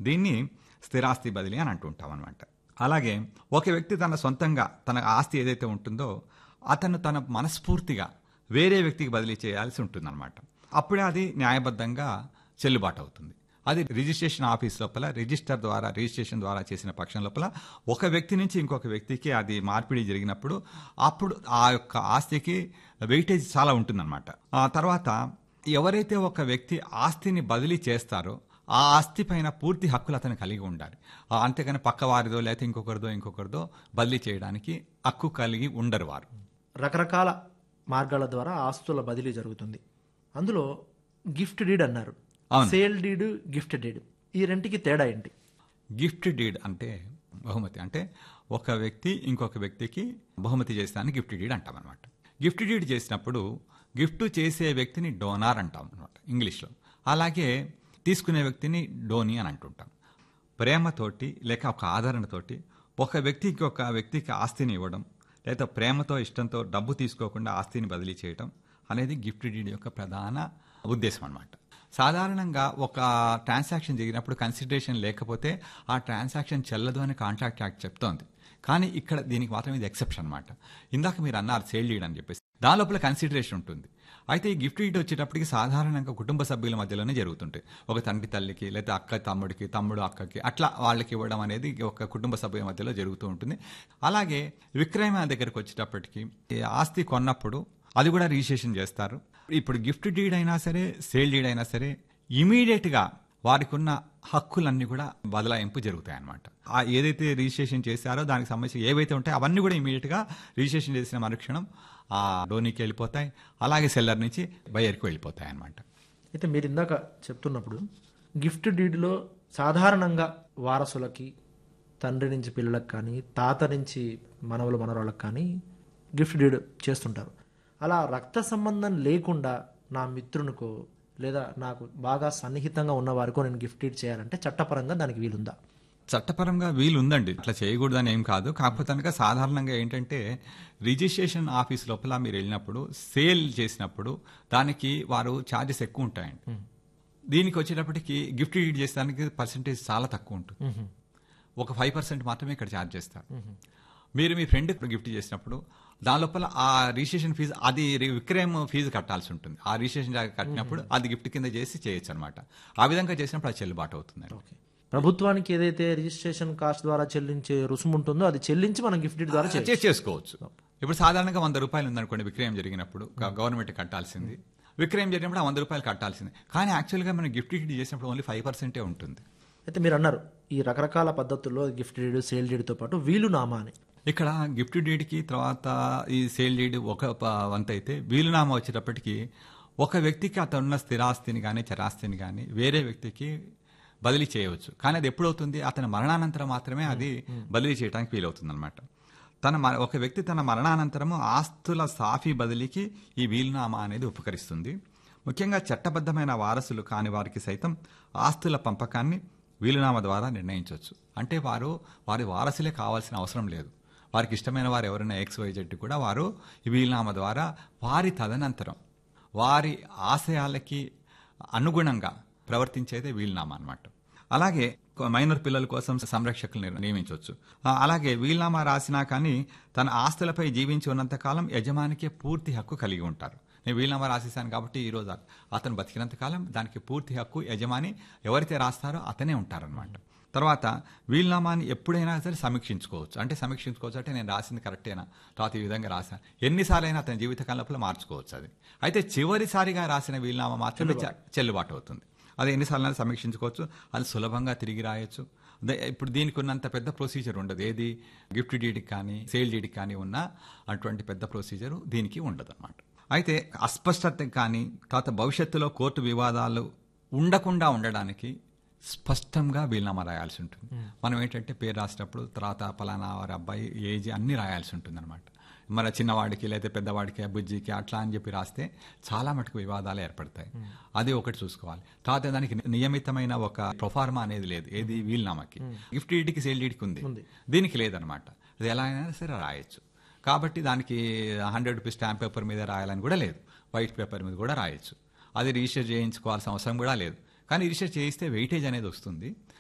దీన్ని స్థిరాస్తి బదిలీ అని అంటుంటాం అనమాట అలాగే ఒక వ్యక్తి తన సొంతంగా తన ఆస్తి ఏదైతే ఉంటుందో అతను తన మనస్ఫూర్తిగా వేరే వ్యక్తికి బదిలీ చేయాల్సి ఉంటుందన్నమాట అప్పుడే అది న్యాయబద్ధంగా చెల్లుబాటు అవుతుంది అది రిజిస్ట్రేషన్ ఆఫీస్ లోపల రిజిస్టర్ ద్వారా రిజిస్ట్రేషన్ ద్వారా చేసిన పక్షం లోపల ఒక వ్యక్తి నుంచి ఇంకొక వ్యక్తికి అది మార్పిడి జరిగినప్పుడు అప్పుడు ఆ యొక్క ఆస్తికి వెయిటేజ్ చాలా ఉంటుందన్నమాట ఆ తర్వాత ఎవరైతే ఒక వ్యక్తి ఆస్తిని బదిలీ చేస్తారో ఆ ఆస్తి పైన పూర్తి హక్కులు అతను కలిగి ఉండాలి ఆ అంతేగాని పక్క వారిదో లేకపోతే ఇంకొకరిదో ఇంకొకరిదో బదిలీ చేయడానికి హక్కు కలిగి ఉండరు వారు రకరకాల మార్గాల ద్వారా ఆస్తుల బదిలీ జరుగుతుంది అందులో గిఫ్ట్ డీడ్ అన్నారు అవును. సేల్ డీడ్ గిఫ్ట్ డీడ్ ఈ రెంటికి తేడా ఏంటి గిఫ్ట్ డీడ్ అంటే బహుమతి అంటే ఒక వ్యక్తి ఇంకొక వ్యక్తికి బహుమతి చేస్తానికి గిఫ్ట్ డీడ్ అంటాం అనమాట గిఫ్ట్ డీడ్ చేసినప్పుడు గిఫ్ట్ చేసే వ్యక్తిని డోనార్ అంటాం అనమాట ఇంగ్లీష్లో అలాగే తీసుకునే వ్యక్తిని డోనీ అని అంటుంటాం ప్రేమతోటి లేక ఒక ఆదరణతోటి ఒక వ్యక్తికి ఒక వ్యక్తికి ఆస్తిని ఇవ్వడం లేదా ప్రేమతో ఇష్టంతో డబ్బు తీసుకోకుండా ఆస్తిని బదిలీ చేయడం అనేది గిఫ్ట్ డీడ్ యొక్క ప్రధాన ఉద్దేశం అన్నమాట సాధారణంగా ఒక ట్రాన్సాక్షన్ జరిగినప్పుడు కన్సిడరేషన్ లేకపోతే ఆ ట్రాన్సాక్షన్ చెల్లదు అని కాంట్రాక్ట్ యాక్ట్ చెప్తోంది కానీ ఇక్కడ దీనికి మాత్రం ఇది ఎక్సెప్షన్ అనమాట ఇందాక మీరు అన్నారు సేల్ డీడ్ అని చెప్పేసి దాని లోపల కన్సిడరేషన్ ఉంటుంది అయితే ఈ గిఫ్ట్ డీడ్ వచ్చేటప్పటికి సాధారణంగా కుటుంబ సభ్యుల మధ్యలోనే జరుగుతుంటాయి ఒక తండ్రి తల్లికి లేదా అక్క తమ్ముడికి తమ్ముడు అక్కకి అట్లా వాళ్ళకి ఇవ్వడం అనేది ఒక కుటుంబ సభ్యుల మధ్యలో జరుగుతూ ఉంటుంది అలాగే విక్రయం దగ్గరికి వచ్చేటప్పటికి ఈ ఆస్తి కొన్నప్పుడు అది కూడా రిజిస్ట్రేషన్ చేస్తారు ఇప్పుడు గిఫ్ట్ డీడ్ అయినా సరే సేల్ డీడ్ అయినా సరే ఇమీడియట్గా వారికి ఉన్న హక్కులన్నీ కూడా బదలాయింపు జరుగుతాయి అన్నమాట ఆ ఏదైతే రిజిస్ట్రేషన్ చేశారో దానికి సంబంధించి ఏవైతే ఉంటాయో అవన్నీ కూడా ఇమీడియట్గా రిజిస్ట్రేషన్ చేసిన మరుక్షణం ఆ డోనీకి వెళ్ళిపోతాయి అలాగే సెల్లర్ నుంచి బయర్కి వెళ్ళిపోతాయి అన్నమాట అయితే మీరు ఇందాక చెప్తున్నప్పుడు గిఫ్ట్ డీడ్లో సాధారణంగా వారసులకి తండ్రి నుంచి పిల్లలకు కానీ తాత నుంచి మనవలు మనవరాళ్ళకి కానీ గిఫ్ట్ డీడ్ చేస్తుంటారు అలా రక్త సంబంధం లేకుండా నా మిత్రునికో లేదా నాకు బాగా సన్నిహితంగా ఉన్న వారికో నేను గిఫ్ట్ డీడ్ చేయాలంటే చట్టపరంగా దానికి వీలుందా చట్టపరంగా వీలు ఉందండి అట్లా చేయకూడదని ఏం కాదు కాకపోతే కనుక సాధారణంగా ఏంటంటే రిజిస్ట్రేషన్ ఆఫీస్ లోపల మీరు వెళ్ళినప్పుడు సేల్ చేసినప్పుడు దానికి వారు ఛార్జెస్ ఎక్కువ ఉంటాయండి దీనికి వచ్చేటప్పటికి గిఫ్ట్ డీడ్ చేసేదానికి పర్సంటేజ్ చాలా తక్కువ ఉంటుంది ఒక ఫైవ్ పర్సెంట్ మాత్రమే ఇక్కడ ఛార్జ్ చేస్తారు మీరు మీ ఫ్రెండ్ గిఫ్ట్ చేసినప్పుడు దాని లోపల ఆ రిజిస్ట్రేషన్ ఫీజు అది రి- విక్రయం ఫీజు కట్టాల్సి ఉంటుంది ఆ రిజిస్ట్రేషన్ జాగా కట్టినప్పుడు అది గిఫ్ట్ కింద చేసి చేయొచ్చు అనమాట ఆ విధంగా చేసినప్పుడు అది చెల్లుబాటు అవుతుంది ఓకే ప్రభుత్వానికి ఏదైతే రిజిస్ట్రేషన్ కాస్ట్ ద్వారా చెల్లించే రుసుము ఉంటుందో అది చెల్లించి మనం గిఫ్ట్ డీడ్ ద్వారా చేయొచ్చు. చే- చేసుకోవచ్చు ఇప్పుడు సాధారణంగా వంద రూపాయలు ఉందనుకోండి విక్రయం జరిగినప్పుడు గ- గవర్నమెంట్ కట్టాల్సింది విక్రయం జరిగినప్పుడు ఆ వంద రూపాయలు కట్టాల్సింది కానీ యాక్చువల్గా మనం గిఫ్ట్ డీడ్ చేసినప్పుడు ఓన్లీ ఫైవ్ పర్సెంటే ఉంటుంది అయితే మీరు అన్నారు ఈ రకరకాల పద్ధతుల్లో గిఫ్ట్ డీడ్ సేల్ డీడ్తో పాటు వీలునామా అని ఇక్కడ గిఫ్ట్ డీడ్కి తర్వాత ఈ సేల్ డీడ్ ఒక ప- వంత అయితే వీలునామా వచ్చేటప్పటికి ఒక వ్యక్తికి అతనున్న స్థిరాస్తిని కానీ చరాస్తిని కానీ వేరే వ్యక్తికి బదిలీ చేయవచ్చు కానీ అది ఎప్పుడవుతుంది అతని మరణానంతరం మాత్రమే అది బదిలీ చేయడానికి వీలవుతుంది అనమాట తన మ- ఒక వ్యక్తి తన మరణానంతరము ఆస్తుల సాఫీ బదిలీకి ఈ వీలునామా అనేది ఉపకరిస్తుంది ముఖ్యంగా చట్టబద్ధమైన వారసులు కాని వారికి సైతం ఆస్తుల పంపకాన్ని వీలునామా ద్వారా నిర్ణయించవచ్చు అంటే వారు వారి వారసులే కావాల్సిన అవసరం లేదు వారికి ఇష్టమైన వారు ఎవరైనా ఎక్స్ వైజెడ్ కూడా వారు ఈ వీలునామా ద్వారా వారి తదనంతరం వారి ఆశయాలకి అనుగుణంగా ప్రవర్తించేదే వీలునామా అన్నమాట అలాగే మైనర్ పిల్లల కోసం సంరక్షకులు నియమించవచ్చు ఆ, అలాగే వీలునామా రాసినా కానీ తన ఆస్తులపై జీవించి ఉన్నంత కాలం యజమానికే పూర్తి హక్కు కలిగి ఉంటారు నేను వీలునామా రాసేసాను కాబట్టి ఈ రోజు అతను బతికినంత కాలం దానికి పూర్తి హక్కు యజమాని ఎవరైతే రాస్తారో అతనే ఉంటారనమాట తర్వాత వీలునామాని ఎప్పుడైనా సరే సమీక్షించుకోవచ్చు అంటే సమీక్షించుకోవచ్చు అంటే నేను రాసింది కరెక్టేనా తర్వాత ఈ విధంగా రాశాను ఎన్నిసార్లైనా అతని జీవితకాలం లోపల మార్చుకోవచ్చు అది అయితే చివరిసారిగా రాసిన వీలునామా మాత్రమే చె- చెల్లుబాటు అవుతుంది అది ఎన్నిసార్లు సమీక్షించుకోవచ్చు అది సులభంగా తిరిగి రాయొచ్చు ద- ఇప్పుడు దీనికి ఉన్నంత పెద్ద ప్రొసీజర్ ఉండదు ఏది గిఫ్ట్ డీడ్కి కానీ సేల్ డీడ్కి కానీ ఉన్న అటువంటి పెద్ద ప్రొసీజర్ దీనికి ఉండదు అనమాట అయితే అస్పష్టత కానీ తర్వాత భవిష్యత్తులో కోర్టు వివాదాలు ఉండకుండా ఉండడానికి స్పష్టంగా వీలునామా రాయాల్సి ఉంటుంది మనం ఏంటంటే పేరు రాసేటప్పుడు తర్వాత పలానా వారి అబ్బాయి ఏజ్ అన్ని రాయాల్సి ఉంటుంది అనమాట మన చిన్నవాడికి లేదా పెద్దవాడికి బుజ్జికి అట్లా అని చెప్పి రాస్తే చాలా మటుకు వివాదాలు ఏర్పడతాయి అది ఒకటి చూసుకోవాలి తర్వాత దానికి నియమితమైన ఒక ప్రొఫార్మా అనేది లేదు ఏది వీలునామాకి గిఫ్ట్ డీడ్కి సేల్ డీడ్కి ఉంది దీనికి లేదనమాట అది ఎలా అయినా సరే రాయొచ్చు కాబట్టి దానికి హండ్రెడ్ రూపీస్ స్టాంప్ పేపర్ మీద రాయాలని కూడా లేదు వైట్ పేపర్ మీద కూడా రాయొచ్చు అది రిజిస్టర్ చేయించుకోవాల్సిన అవసరం కూడా లేదు కానీ రిజిస్టర్ చేయిస్తే వెయిటేజ్ అనేది వస్తుంది